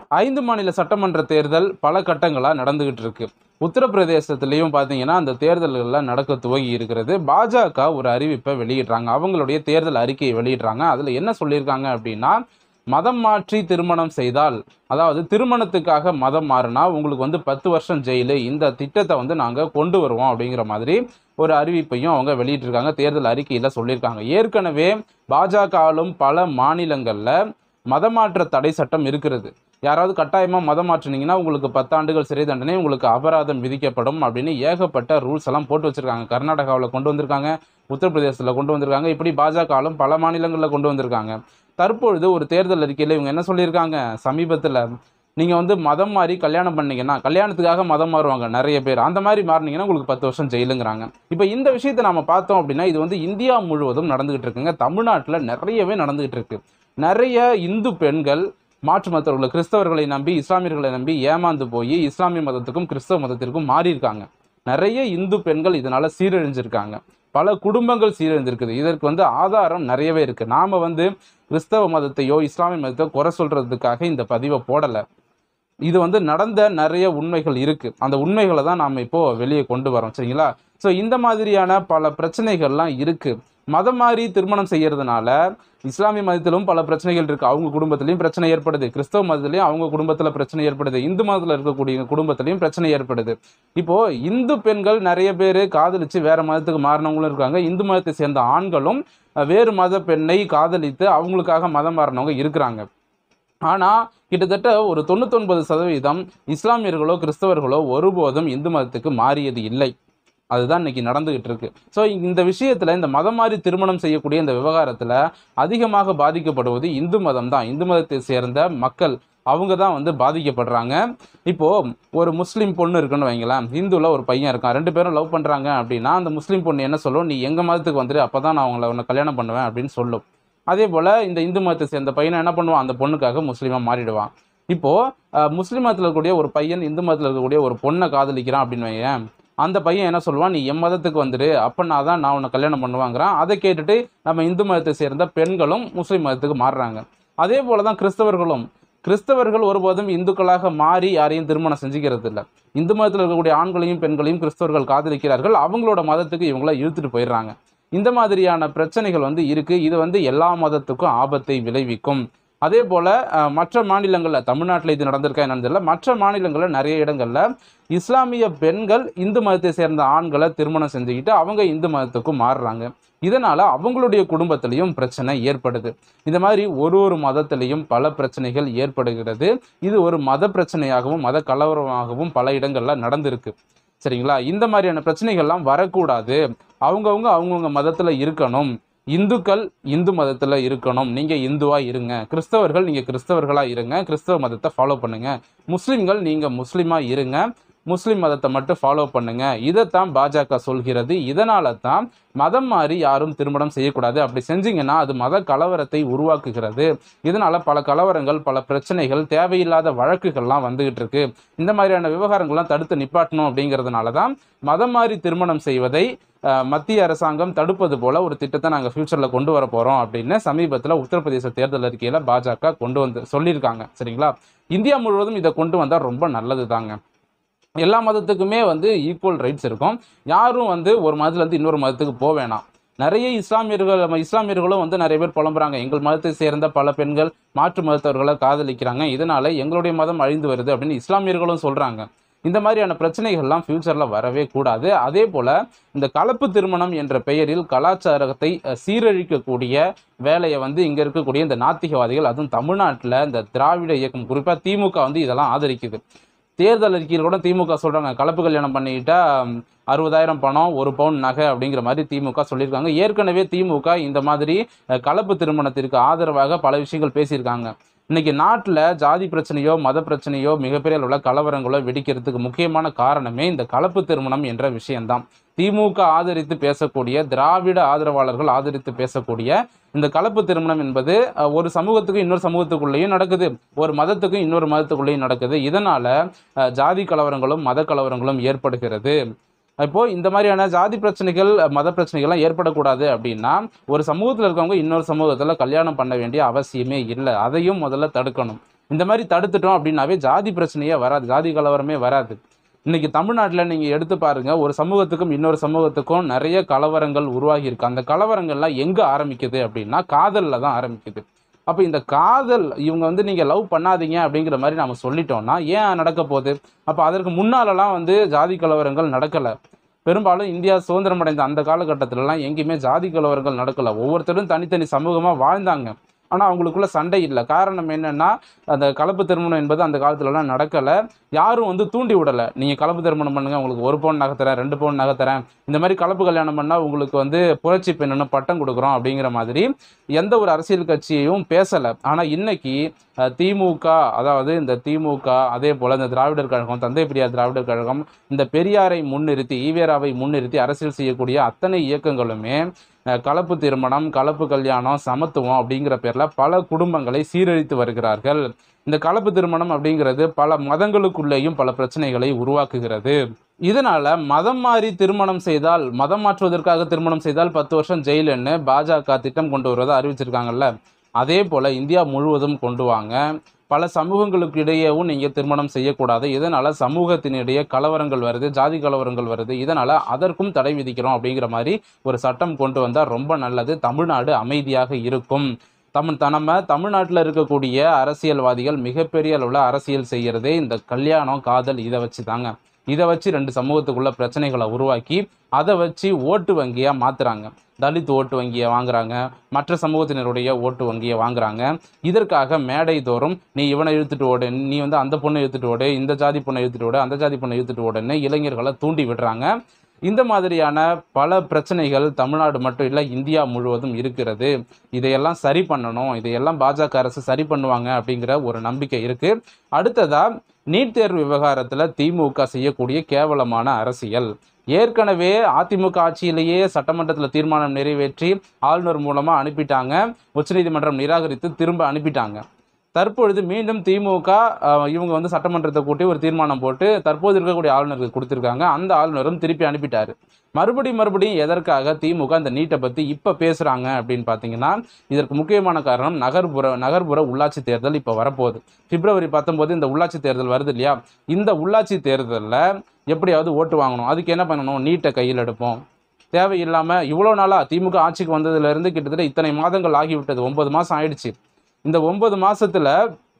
ஐந்து மாநில சட்டமன்ற தேர்தல் பல கட்டங்களாக நடந்துகிட்டு இருக்கு உத்தரப்பிரதேசத்துலேயும் பார்த்தீங்கன்னா அந்த தேர்தல்கள்லாம் நடக்க துவங்கி இருக்கிறது பாஜக ஒரு அறிவிப்பை வெளியிடுறாங்க அவங்களுடைய தேர்தல் அறிக்கையை வெளியிடுறாங்க அதில் என்ன சொல்லியிருக்காங்க அப்படின்னா மதம் மாற்றி திருமணம் செய்தால் அதாவது திருமணத்துக்காக மதம் மாறினா உங்களுக்கு வந்து பத்து வருஷம் ஜெயிலு இந்த திட்டத்தை வந்து நாங்கள் கொண்டு வருவோம் அப்படிங்கிற மாதிரி ஒரு அறிவிப்பையும் அவங்க வெளியிட்டிருக்காங்க தேர்தல் அறிக்கையில் சொல்லியிருக்காங்க ஏற்கனவே பாஜக ஆளும் பல மாநிலங்களில் மதமாற்ற தடை சட்டம் இருக்கிறது யாராவது கட்டாயமாக மதம் மாற்றினீங்கன்னா உங்களுக்கு பத்தாண்டுகள் சிறை தண்டனை உங்களுக்கு அபராதம் விதிக்கப்படும் அப்படின்னு ஏகப்பட்ட ரூல்ஸ் எல்லாம் போட்டு வச்சிருக்காங்க கர்நாடகாவில் கொண்டு வந்திருக்காங்க உத்தரப்பிரதேசத்தில் கொண்டு வந்திருக்காங்க இப்படி பாஜக ஆளும் பல மாநிலங்களில் கொண்டு வந்திருக்காங்க தற்பொழுது ஒரு தேர்தல் அறிக்கையில் இவங்க என்ன சொல்லியிருக்காங்க சமீபத்தில் நீங்கள் வந்து மதம் மாறி கல்யாணம் பண்ணீங்கன்னா கல்யாணத்துக்காக மதம் மாறுவாங்க நிறைய பேர் அந்த மாதிரி மாறினீங்கன்னா உங்களுக்கு பத்து வருஷம் ஜெயிலுங்கிறாங்க இப்போ இந்த விஷயத்தை நம்ம பார்த்தோம் அப்படின்னா இது வந்து இந்தியா முழுவதும் நடந்துகிட்டு இருக்குங்க தமிழ்நாட்டில் நிறையவே நடந்துகிட்டு இருக்கு நிறைய இந்து பெண்கள் மாற்று மதத்தவர்களை கிறிஸ்தவர்களை நம்பி இஸ்லாமியர்களை நம்பி ஏமாந்து போய் இஸ்லாமிய மதத்துக்கும் கிறிஸ்தவ மதத்திற்கும் மாறி இருக்காங்க நிறைய இந்து பெண்கள் இதனால சீரழிஞ்சிருக்காங்க பல குடும்பங்கள் சீரழிஞ்சிருக்குது இதற்கு வந்து ஆதாரம் நிறையவே இருக்கு நாம வந்து கிறிஸ்தவ மதத்தையோ இஸ்லாமிய மதத்தையோ குறை சொல்றதுக்காக இந்த பதிவை போடலை இது வந்து நடந்த நிறைய உண்மைகள் இருக்கு அந்த உண்மைகளை தான் நாம இப்போ வெளியே கொண்டு வரோம் சரிங்களா ஸோ இந்த மாதிரியான பல பிரச்சனைகள்லாம் இருக்கு மதம் மாறி திருமணம் செய்யறதுனால இஸ்லாமிய மதத்திலும் பல பிரச்சனைகள் இருக்கு அவங்க குடும்பத்திலையும் பிரச்சனை ஏற்படுது கிறிஸ்தவ மதத்திலையும் அவங்க குடும்பத்துல பிரச்சனை ஏற்படுது இந்து மதத்துல இருக்கக்கூடிய குடும்பத்திலையும் பிரச்சனை ஏற்படுது இப்போ இந்து பெண்கள் நிறைய பேர் காதலிச்சு வேற மதத்துக்கு மாறினவங்களும் இருக்காங்க இந்து மதத்தை சேர்ந்த ஆண்களும் அஹ், வேறு மத பெண்ணை காதலித்து அவங்களுக்காக மதம் மாறினவங்க இருக்கிறாங்க ஆனால் கிட்டத்தட்ட ஒரு தொண்ணூத்தொன்பது சதவீதம் இஸ்லாமியர்களோ கிறிஸ்தவர்களோ ஒருபோதும் இந்து மதத்துக்கு மாறியது இல்லை அதுதான் இன்னைக்கு நடந்துகிட்டு இருக்கு ஸோ இந்த விஷயத்துல இந்த மதம் மாறி திருமணம் செய்யக்கூடிய இந்த விவகாரத்துல அதிகமாக பாதிக்கப்படுவது இந்து மதம் தான் இந்து மதத்தை சேர்ந்த மக்கள் அவங்க தான் வந்து பாதிக்கப்படுறாங்க இப்போ ஒரு முஸ்லீம் பொண்ணு இருக்குன்னு வைங்களேன் இந்துல ஒரு பையன் இருக்கான் ரெண்டு பேரும் லவ் பண்றாங்க அப்படின்னா அந்த முஸ்லீம் பொண்ணு என்ன சொல்லும் நீ எங்க மதத்துக்கு வந்துரு அப்பதான் நான் அவங்கள உன்னை கல்யாணம் பண்ணுவேன் அப்படின்னு சொல்லும் அதே போல இந்த இந்து மதத்தை சேர்ந்த பையனை என்ன பண்ணுவான் அந்த பொண்ணுக்காக முஸ்லீமா மாறிடுவான் இப்போ அஹ், முஸ்லிம் மதத்தில் இருக்கக்கூடிய ஒரு பையன் இந்து மதத்தில் இருக்கக்கூடிய ஒரு பொண்ணை காதலிக்கிறான் அப்படின்னு வையேன் அந்த பையன் என்ன சொல்லுவான் நீ என் மதத்துக்கு வந்துடு அப்பன்னா தான் நான் உன்னை கல்யாணம் பண்ணுவாங்கிறான் அதை கேட்டுட்டு நம்ம இந்து மதத்தை சேர்ந்த பெண்களும் முஸ்லிம் மதத்துக்கு மாறுறாங்க அதே போல தான் கிறிஸ்தவர்களும் கிறிஸ்தவர்கள் ஒருபோதும் இந்துக்களாக மாறி யாரையும் திருமணம் செஞ்சுக்கிறது இல்லை இந்து மதத்தில் இருக்கக்கூடிய ஆண்களையும் பெண்களையும் கிறிஸ்தவர்கள் காதலிக்கிறார்கள் அவங்களோட மதத்துக்கு இவங்கள இழுத்துட்டு போயிடுறாங்க இந்த மாதிரியான பிரச்சனைகள் வந்து இருக்கு இது வந்து எல்லா மதத்துக்கும் ஆபத்தை விளைவிக்கும் அதே போல அஹ், மற்ற மாநிலங்களில் தமிழ்நாட்டில் இது நடந்திருக்கா என்னன்னு தெரியல மற்ற மாநிலங்களில் நிறைய இடங்கள்ல இஸ்லாமிய பெண்கள் இந்து மதத்தை சேர்ந்த ஆண்களை திருமணம் செஞ்சுக்கிட்டு அவங்க இந்து மதத்துக்கும் மாறுறாங்க இதனால அவங்களுடைய குடும்பத்திலையும் பிரச்சனை ஏற்படுது இந்த மாதிரி ஒரு ஒரு மதத்திலையும் பல பிரச்சனைகள் ஏற்படுகிறது இது ஒரு மத பிரச்சனையாகவும் மத கலவரமாகவும் பல இடங்கள்ல நடந்திருக்கு சரிங்களா இந்த மாதிரியான பிரச்சனைகள்லாம் வரக்கூடாது அவங்கவுங்க அவங்கவுங்க மதத்துல இருக்கணும் இந்துக்கள் இந்து மதத்துல இருக்கணும் நீங்க இந்துவா இருங்க கிறிஸ்தவர்கள் நீங்க கிறிஸ்தவர்களா இருங்க கிறிஸ்தவ மதத்தை ஃபாலோ பண்ணுங்க முஸ்லிம்கள் நீங்க முஸ்லிமா இருங்க முஸ்லிம் மதத்தை மட்டும் ஃபாலோ பண்ணுங்க இதைத்தான் பாஜக சொல்கிறது இதனால தான் மதம் மாறி யாரும் திருமணம் செய்யக்கூடாது அப்படி செஞ்சீங்கன்னா அது மத கலவரத்தை உருவாக்குகிறது இதனால பல கலவரங்கள் பல பிரச்சனைகள் தேவையில்லாத வழக்குகள்லாம் வந்துகிட்டு இருக்கு இந்த மாதிரியான விவகாரங்கள்லாம் தடுத்து நிப்பாட்டணும் அப்படிங்கிறதுனால தான் மதம் மாறி திருமணம் செய்வதை அஹ், மத்திய அரசாங்கம் தடுப்பது போல ஒரு திட்டத்தை நாங்கள் ஃபியூச்சரில் கொண்டு வர போகிறோம் அப்படின்னு சமீபத்தில் உத்தரப்பிரதேச தேர்தல் அறிக்கையில் பாஜக கொண்டு வந்து சொல்லியிருக்காங்க சரிங்களா இந்தியா முழுவதும் இதை கொண்டு வந்தால் ரொம்ப நல்லது தாங்க எல்லா மதத்துக்குமே வந்து ஈக்குவல் ரைட்ஸ் இருக்கும் யாரும் வந்து ஒரு மதத்துல இருந்து இன்னொரு மதத்துக்கு போக வேணாம் நிறைய இஸ்லாமியர்கள் நம்ம இஸ்லாமியர்களும் வந்து நிறைய பேர் புலம்புறாங்க எங்கள் மதத்தை சேர்ந்த பல பெண்கள் மாற்று மதத்தவர்களை காதலிக்கிறாங்க இதனால எங்களுடைய மதம் அழிந்து வருது அப்படின்னு இஸ்லாமியர்களும் சொல்றாங்க இந்த மாதிரியான பிரச்சனைகள்லாம் ஃபியூச்சரில் வரவே கூடாது அதே போல் இந்த கலப்பு திருமணம் என்ற பெயரில் கலாச்சாரத்தை அஹ், சீரழிக்கக்கூடிய வேலையை வந்து இங்கே இருக்கக்கூடிய இந்த நாத்திகவாதிகள் அதுவும் தமிழ்நாட்டில் இந்த திராவிட இயக்கம் குறிப்பாக திமுக வந்து இதெல்லாம் ஆதரிக்குது தேர்தல் அறிக்கையில் கூட திமுக சொல்றாங்க கலப்பு கல்யாணம் பண்ணிக்கிட்டா ம், அறுபதாயிரம் பணம் ஒரு பவுன் நகை அப்படிங்கிற மாதிரி திமுக சொல்லியிருக்காங்க ஏற்கனவே திமுக இந்த மாதிரி அஹ், கலப்பு திருமணத்திற்கு ஆதரவாக பல விஷயங்கள் பேசியிருக்காங்க இன்னைக்கு நாட்டில் ஜாதி பிரச்சனையோ மத பிரச்சனையோ மிகப்பெரிய அளவில் கலவரங்களோ வெடிக்கிறதுக்கு முக்கியமான காரணமே இந்த கலப்பு திருமணம் என்ற விஷயம்தான் திமுக ஆதரித்து பேசக்கூடிய திராவிட ஆதரவாளர்கள் ஆதரித்து பேசக்கூடிய இந்த கலப்பு திருமணம் என்பது அஹ், ஒரு சமூகத்துக்கு இன்னொரு சமூகத்துக்குள்ளேயும் நடக்குது ஒரு மதத்துக்கும் இன்னொரு மதத்துக்குள்ளேயும் நடக்குது இதனால அஹ், ஜாதி கலவரங்களும் மத கலவரங்களும் ஏற்படுகிறது இப்போ இந்த மாதிரியான ஜாதி பிரச்சனைகள் அஹ், மத பிரச்சனைகள்லாம் ஏற்படக்கூடாது அப்படின்னா ஒரு சமூகத்தில் இருக்கவங்க இன்னொரு சமூகத்தில் கல்யாணம் பண்ண வேண்டிய அவசியமே இல்லை அதையும் முதல்ல தடுக்கணும் இந்த மாதிரி தடுத்துட்டோம் அப்படின்னாவே ஜாதி பிரச்சனையே வராது ஜாதி கலவரமே வராது இன்னைக்கு தமிழ்நாட்டில் நீங்கள் எடுத்து பாருங்க ஒரு சமூகத்துக்கும் இன்னொரு சமூகத்துக்கும் நிறைய கலவரங்கள் உருவாகி இருக்கு அந்த கலவரங்கள்லாம் எங்கே ஆரம்பிக்குது அப்படின்னா காதலில் தான் ஆரம்பிக்குது அப்போ இந்த காதல் இவங்க வந்து நீங்கள் லவ் பண்ணாதீங்க அப்படிங்கிற மாதிரி நம்ம சொல்லிட்டோம்னா ஏன் நடக்க போகுது அப்போ அதற்கு முன்னாலலாம் வந்து ஜாதி கலவரங்கள் நடக்கலை பெரும்பாலும் இந்தியா சுதந்திரம் அடைந்த அந்த காலகட்டத்திலலாம் எங்கேயுமே ஜாதி கலவரங்கள் நடக்கல ஒவ்வொருத்தரும் தனித்தனி சமூகமாக வாழ்ந்தாங்க ஆனால் அவங்களுக்குள்ள சண்டை இல்லை காரணம் என்னன்னா அந்த கலப்பு திருமணம் என்பது அந்த காலத்துலலாம் நடக்கலை யாரும் வந்து தூண்டி விடலை நீங்கள் கலப்பு திருமணம் பண்ணுங்க உங்களுக்கு ஒரு பவுன் நகைத்தரேன் ரெண்டு பவுன் நகைத்தரேன் இந்த மாதிரி கலப்பு கல்யாணம் பண்ணால் உங்களுக்கு வந்து புரட்சி பெண்ணுன்னு பட்டம் கொடுக்குறோம் அப்படிங்கிற மாதிரி எந்த ஒரு அரசியல் கட்சியையும் பேசலை ஆனால் இன்னைக்கு அஹ், திமுக அதாவது இந்த திமுக அதே போல் இந்த திராவிடர் கழகம் தந்தை பெரியார் திராவிடர் கழகம் இந்த பெரியாரை முன்னிறுத்தி ஈவேராவை முன்னிறுத்தி அரசியல் செய்யக்கூடிய அத்தனை இயக்கங்களுமே அஹ், கலப்பு திருமணம் கலப்பு கல்யாணம் சமத்துவம் அப்படிங்கிற பேரில் பல குடும்பங்களை சீரழித்து வருகிறார்கள் இந்த கலப்பு திருமணம் அப்படிங்கிறது பல மதங்களுக்குள்ளேயும் பல பிரச்சனைகளை உருவாக்குகிறது இதனால மதம் மாறி திருமணம் செய்தால் மதம் மாற்றுவதற்காக திருமணம் செய்தால் பத்து வருஷம் ஜெயிலுன்னு பாஜக திட்டம் கொண்டு வருவதை அறிவிச்சிருக்காங்கல்ல அதே போல இந்தியா முழுவதும் கொண்டு வாங்க பல சமூகங்களுக்கு இடையேவும் நீங்கள் திருமணம் செய்யக்கூடாது இதனால சமூகத்தினிடையே கலவரங்கள் வருது ஜாதி கலவரங்கள் வருது இதனால அதற்கும் தடை விதிக்கிறோம் அப்படிங்கிற மாதிரி ஒரு சட்டம் கொண்டு வந்தால் ரொம்ப நல்லது தமிழ்நாடு அமைதியாக இருக்கும் தமிழ் நம்ம தமிழ்நாட்டில் இருக்கக்கூடிய அரசியல்வாதிகள் மிகப்பெரிய அளவில் அரசியல் செய்கிறதே இந்த கல்யாணம் காதல் இதை வச்சு தாங்க இதை வச்சு ரெண்டு சமூகத்துக்குள்ள பிரச்சனைகளை உருவாக்கி அதை வச்சு ஓட்டு வங்கியாக மாற்றுறாங்க தலித் ஓட்டு வங்கியை வாங்குறாங்க மற்ற சமூகத்தினருடைய ஓட்டு வங்கியை வாங்குறாங்க இதற்காக மேடை தோறும் நீ இவனை இழுத்துட்டு ஓடு நீ வந்து அந்த பொண்ணை இழுத்துட்டு ஓடு இந்த ஜாதி பொண்ணை இழுத்துட்டு ஓடு அந்த ஜாதி பொண்ணை இழுத்துட்டு ஓடுன்னு இளைஞர்களை தூண்டி விடுறாங்க இந்த மாதிரியான பல பிரச்சனைகள் தமிழ்நாடு மட்டும் இல்லை இந்தியா முழுவதும் இருக்கிறது இதையெல்லாம் சரி பண்ணணும் இதையெல்லாம் பாஜக அரசு சரி பண்ணுவாங்க அப்படிங்கிற ஒரு நம்பிக்கை இருக்கு அடுத்ததா நீட் தேர்வு விவகாரத்தில் திமுக செய்யக்கூடிய கேவலமான அரசியல் ஏற்கனவே அதிமுக ஆட்சியிலேயே சட்டமன்றத்தில் தீர்மானம் நிறைவேற்றி ஆளுநர் மூலமாக அனுப்பிட்டாங்க உச்சநீதிமன்றம் நிராகரித்து திரும்ப அனுப்பிட்டாங்க தற்பொழுது மீண்டும் திமுக அஹ், இவங்க வந்து சட்டமன்றத்தை கூட்டி ஒரு தீர்மானம் போட்டு தற்போது இருக்கக்கூடிய ஆளுநருக்கு கொடுத்துருக்காங்க அந்த ஆளுநரும் திருப்பி அனுப்பிட்டாரு மறுபடியும் மறுபடியும் எதற்காக திமுக இந்த நீட்டை பற்றி இப்போ பேசுகிறாங்க அப்படின்னு பார்த்தீங்கன்னா இதற்கு முக்கியமான காரணம் நகர்ப்புற நகர்ப்புற உள்ளாட்சி தேர்தல் இப்போ வரப்போகுது பிப்ரவரி பத்தொம்போது இந்த உள்ளாட்சி தேர்தல் வருது இல்லையா இந்த உள்ளாட்சி தேர்தலில் எப்படியாவது ஓட்டு வாங்கணும் அதுக்கு என்ன பண்ணணும் நீட்டை கையில் எடுப்போம் தேவையில்லாமல் இவ்வளோ நாளாக திமுக ஆட்சிக்கு வந்ததுலேருந்து கிட்டத்தட்ட இத்தனை மாதங்கள் ஆகிவிட்டது ஒன்பது மாதம் ஆயிடுச்சு இந்த ஒன்பது மாசத்துல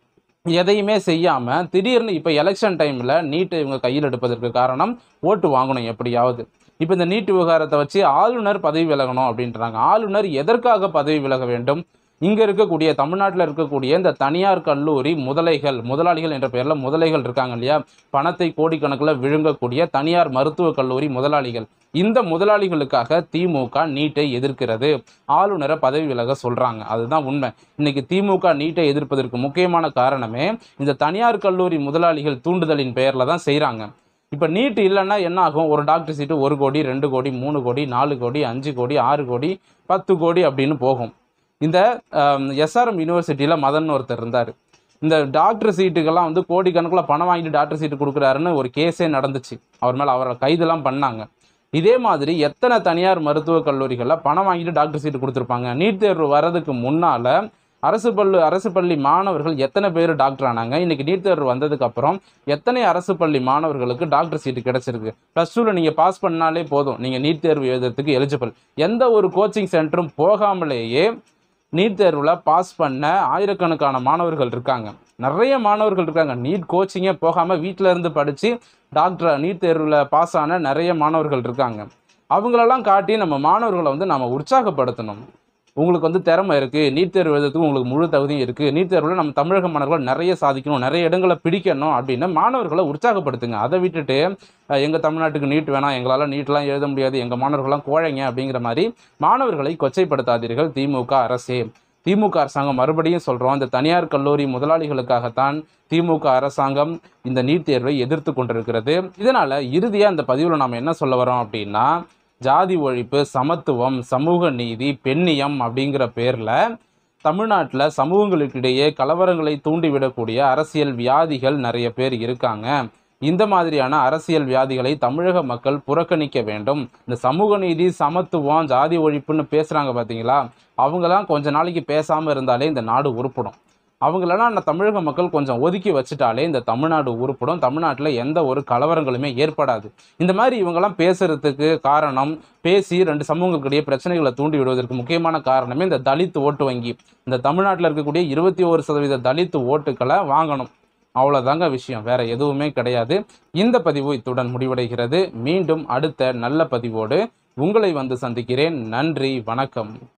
எதையுமே செய்யாம திடீர்னு இப்ப எலெக்ஷன் டைம்ல நீட்டை இவங்க கையில் எடுப்பதற்கு காரணம் ஓட்டு வாங்கணும் எப்படியாவது இப்ப இந்த நீட் விவகாரத்தை வச்சு ஆளுநர் பதவி விலகணும் அப்படின்றாங்க ஆளுநர் எதற்காக பதவி விலக வேண்டும் இங்க இருக்கக்கூடிய தமிழ்நாட்டில் இருக்கக்கூடிய இந்த தனியார் கல்லூரி முதலைகள் முதலாளிகள் என்ற பெயர்ல முதலைகள் இருக்காங்க இல்லையா பணத்தை கோடிக்கணக்கில் விழுங்கக்கூடிய தனியார் மருத்துவக் கல்லூரி முதலாளிகள் இந்த முதலாளிகளுக்காக திமுக நீட்டை எதிர்க்கிறது ஆளுநரை பதவி விலக சொல்றாங்க அதுதான் உண்மை இன்னைக்கு திமுக நீட்டை எதிர்ப்பதற்கு முக்கியமான காரணமே இந்த தனியார் கல்லூரி முதலாளிகள் தூண்டுதலின் பெயர்ல தான் செய்றாங்க இப்போ நீட் இல்லைன்னா என்ன ஆகும் ஒரு டாக்டர் சீட்டு ஒரு கோடி ரெண்டு கோடி மூணு கோடி நாலு கோடி அஞ்சு கோடி ஆறு கோடி பத்து கோடி அப்படின்னு போகும் இந்த எஸ்ஆர்எம் யூனிவர்சிட்டியில் மதன் ஒருத்தர் இருந்தார் இந்த டாக்டர் சீட்டுக்கெல்லாம் வந்து கோடிக்கணக்கில் பணம் வாங்கிட்டு டாக்டர் சீட்டு கொடுக்குறாருன்னு ஒரு கேஸே நடந்துச்சு அவர் மேலே அவரை கைதெல்லாம் பண்ணாங்க இதே மாதிரி எத்தனை தனியார் மருத்துவக் கல்லூரிகளில் பணம் வாங்கிட்டு டாக்டர் சீட்டு கொடுத்துருப்பாங்க நீட் தேர்வு வர்றதுக்கு முன்னால் அரசு பள்ளி அரசு பள்ளி மாணவர்கள் எத்தனை பேர் டாக்டர் ஆனாங்க இன்னைக்கு நீட் தேர்வு வந்ததுக்கு அப்புறம் எத்தனை அரசு பள்ளி மாணவர்களுக்கு டாக்டர் சீட்டு கிடைச்சிருக்கு ப்ளஸ் டூவில் நீங்கள் பாஸ் பண்ணாலே போதும் நீங்கள் நீட் தேர்வு எழுதுறதுக்கு எலிஜிபிள் எந்த ஒரு கோச்சிங் சென்டரும் போகாமலேயே நீட் தேர்வில் பாஸ் பண்ண ஆயிரக்கணக்கான மாணவர்கள் இருக்காங்க நிறைய மாணவர்கள் இருக்காங்க நீட் கோச்சிங்கே போகாமல் வீட்டில் இருந்து படித்து டாக்டர் நீட் தேர்வில் பாஸ் ஆன நிறைய மாணவர்கள் இருக்காங்க அவங்களெல்லாம் காட்டி நம்ம மாணவர்களை வந்து நம்ம உற்சாகப்படுத்தணும் உங்களுக்கு வந்து திறமை இருக்குது நீட் தேர்வு எழுதுறதுக்கு உங்களுக்கு முழு தகுதியும் இருக்குது நீட் தேர்வில் நம்ம தமிழக மாணவர்கள் நிறைய சாதிக்கணும் நிறைய இடங்களை பிடிக்கணும் அப்படின்னு மாணவர்களை உற்சாகப்படுத்துங்க அதை விட்டுட்டு அஹ், எங்க தமிழ்நாட்டுக்கு நீட் வேணாம் எங்களால் நீட்லாம் எழுத முடியாது எங்கள் மாணவர்கள்லாம் கோழைங்க அப்படிங்கிற மாதிரி மாணவர்களை கொச்சைப்படுத்தாதீர்கள் திமுக அரசே திமுக அரசாங்கம் மறுபடியும் சொல்றோம் இந்த தனியார் கல்லூரி முதலாளிகளுக்காகத்தான் திமுக அரசாங்கம் இந்த நீட் தேர்வை எதிர்த்து கொண்டிருக்கிறது இதனால இறுதியா இந்த பதிவுல நாம என்ன சொல்ல வரோம் அப்படின்னா ஜாதி ஒழிப்பு சமத்துவம் சமூக நீதி பெண்ணியம் அப்படிங்கிற பேர்ல தமிழ்நாட்டில் சமூகங்களுக்கிடையே கலவரங்களை தூண்டிவிடக்கூடிய அரசியல் வியாதிகள் நிறைய பேர் இருக்காங்க இந்த மாதிரியான அரசியல் வியாதிகளை தமிழக மக்கள் புறக்கணிக்க வேண்டும் இந்த சமூக நீதி சமத்துவம் ஜாதி ஒழிப்புன்னு பேசுறாங்க பாத்தீங்களா அவங்கலாம் கொஞ்ச நாளைக்கு பேசாம இருந்தாலே இந்த நாடு உருப்படும் அவங்களெல்லாம் நான் தமிழக மக்கள் கொஞ்சம் ஒதுக்கி வச்சுட்டாலே இந்த தமிழ்நாடு உருப்படும் தமிழ்நாட்டில் எந்த ஒரு கலவரங்களுமே ஏற்படாது இந்த மாதிரி இவங்கெல்லாம் பேசுறதுக்கு காரணம் பேசி ரெண்டு சமூகங்களுக்கிடையே பிரச்சனைகளை தூண்டி விடுவதற்கு முக்கியமான காரணமே இந்த தலித் ஓட்டு வங்கி இந்த தமிழ்நாட்டில் இருக்கக்கூடிய இருபத்தி ஒரு சதவீத தலித் ஓட்டுக்களை வாங்கணும் அவ்வளோதாங்க விஷயம் வேற எதுவுமே கிடையாது இந்த பதிவு இத்துடன் முடிவடைகிறது மீண்டும் அடுத்த நல்ல பதிவோடு உங்களை வந்து சந்திக்கிறேன் நன்றி வணக்கம்